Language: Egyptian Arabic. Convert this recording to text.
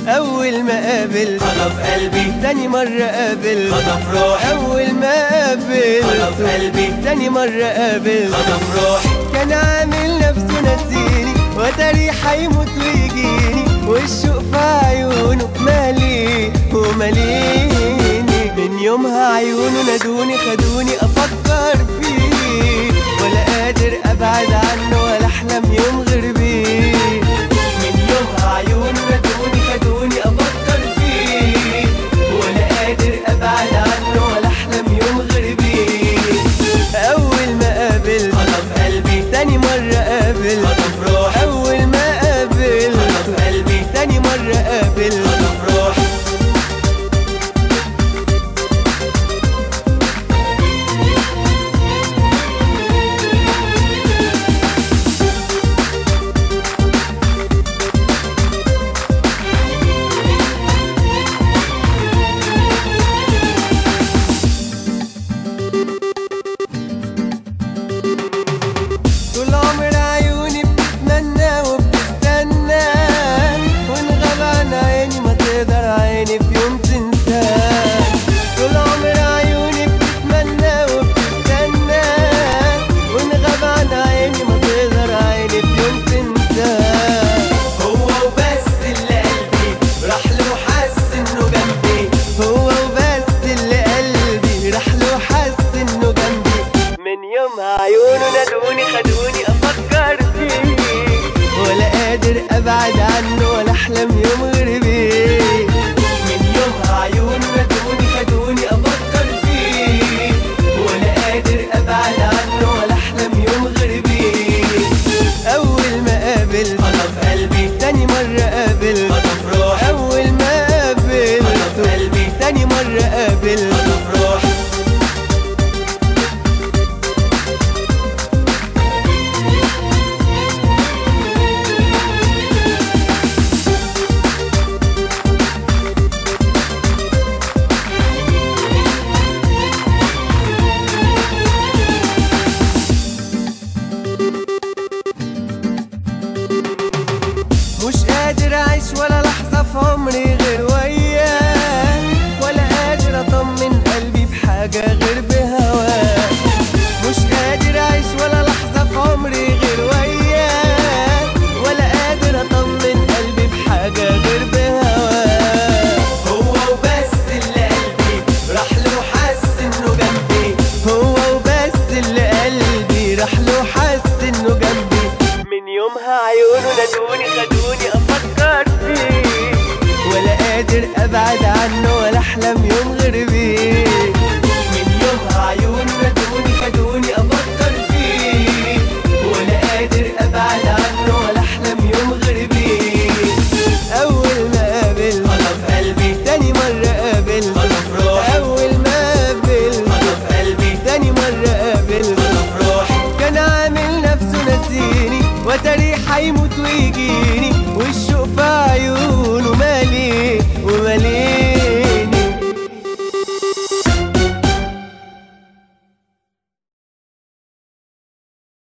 أول ما قابلت خطف قلبي تاني مرة قابلت خطف روحي أول ما قابلت خطف قلبي تاني مرة قابلت خطف روحي كان عامل نفسه نسيني وتاري حيموت ويجيني والشوق في عيونه مالي وماليني من يومها عيونه نادوني خدوني افكر فيه ولا قادر ابعد عنه ولا احلم يوم غير بيه من يومها عيونه نادوني خدوني افكر فيه ولا قادر ابعد عنه ولا احلم يوم غير بيه اول ما قابلت خطف قلبي تاني مرة قابلت خطف روحي أول ما قابلت خطف قلبي تاني مرة قابلت خطف روحي طول عمر عيوني بتتمنى وبتستنى وانغاب عن عيني ما تقدر عيني في يوم تنساه طول عمر عيوني بتتمنى وبتستنى وانغاب عن عيني ما تقدر عيني في يوم تنساه هو وبس اللي قلبي راح له حس انه جنبي هو وبس اللي قلبي راح له حس انه جنبي من يومها عيونه نادوني خدوني افكر فيه ولا قادر ابعد عنه ولا احلم يوم غير بيه من يومها عيونه نادوني خدوني افكر فيه ولا قادر ابعد عنه ولا احلم يوم غير بيه اول ما قابلت خطف قلبي تاني مرة قابلت خطف روحي اول ما قابلت خطف قلبي تاني مرة قابلت خطف روحي مش قادر اعيش ولا لحظة في عمري غير وياه ولا قادر اطمن قلبي بحاجة غير بهواه مش قادر اعيش ولا لحظة في عمري غير وياه ولا قادر اطمن قلبي بحاجة غير بهواه هو وبس اللي قلبي راح له حس انه جنبي هو وبس اللي قلبي راح له حس انه جنبي من يومها عيونه نادوني خدوني افكر فيه ولا قادر ابعد عنه ولا احلم يوم غير بيه